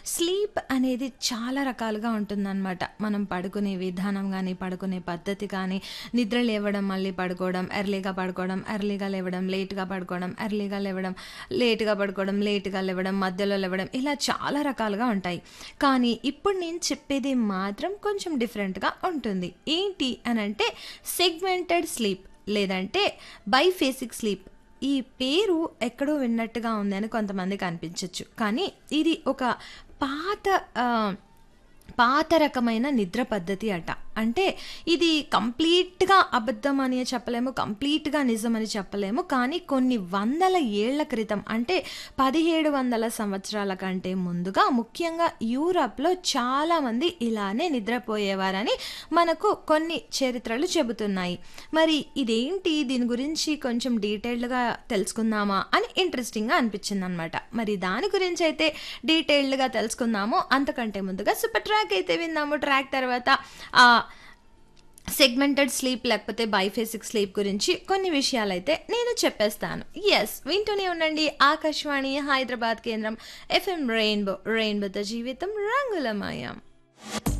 sleep అనేది చాలా రకాలుగా ఉంటుందన్నమాట మనం పడుకునే విధానం కానీ పడుకునే పద్ధతి కానీ నిద్ర లేవడం మళ్ళీ పడుకోవడం ఎర్లీగా పడుకోవడం ఎర్లీగా లేవడం లేట్గా పడుకోవడం ఎర్లీగా లేవడం లేట్గా పడుకోవడం లేట్గా లేవడం మధ్యలో లేవడం ఇలా చాలా రకాలుగా ఉంటాయి కానీ ఇప్పుడు నేను చెప్పేది మాత్రం కొంచెం డిఫరెంట్గా ఉంటుంది ఏంటి అని అంటే సెగ్మెంటెడ్ స్లీప్ లేదంటే బైఫేసిక్ స్లీప్ ఈ పేరు ఎక్కడో విన్నట్టుగా ఉంది అని కొంతమందికి అనిపించవచ్చు కానీ ఇది ఒక పాత ఆ, పాత రకమైన నిద్ర పద్ధతి అట అంటే ఇది కంప్లీట్గా అబద్ధం అని చెప్పలేము కంప్లీట్గా నిజం అని చెప్పలేము కానీ కొన్ని వందల ఏళ్ల క్రితం అంటే పదిహేడు వందల సంవత్సరాల కంటే ముందుగా ముఖ్యంగా యూరప్లో చాలామంది ఇలానే నిద్రపోయేవారని మనకు కొన్ని చరిత్రలు చెబుతున్నాయి మరి ఇదేంటి దీని గురించి కొంచెం డీటెయిల్డ్గా తెలుసుకుందామా అని ఇంట్రెస్టింగ్గా అనిపించింది అనమాట మరి దాని గురించి అయితే డీటెయిల్డ్గా తెలుసుకుందాము అంతకంటే ముందుగా సూపర్ ట్రాక్ అయితే విందాము ట్రాక్ తర్వాత ఆ సెగ్మెంటెడ్ స్లీప్ లేకపోతే బైఫేసిక్ స్లీప్ గురించి కొన్ని విషయాలైతే నేను చెప్పేస్తాను ఎస్ వింటూనే ఉండండి ఆకాశవాణి హైదరాబాద్ కేంద్రం ఎఫ్ఎం రెయిన్బో రెయిన్బోతో జీవితం రంగులమయం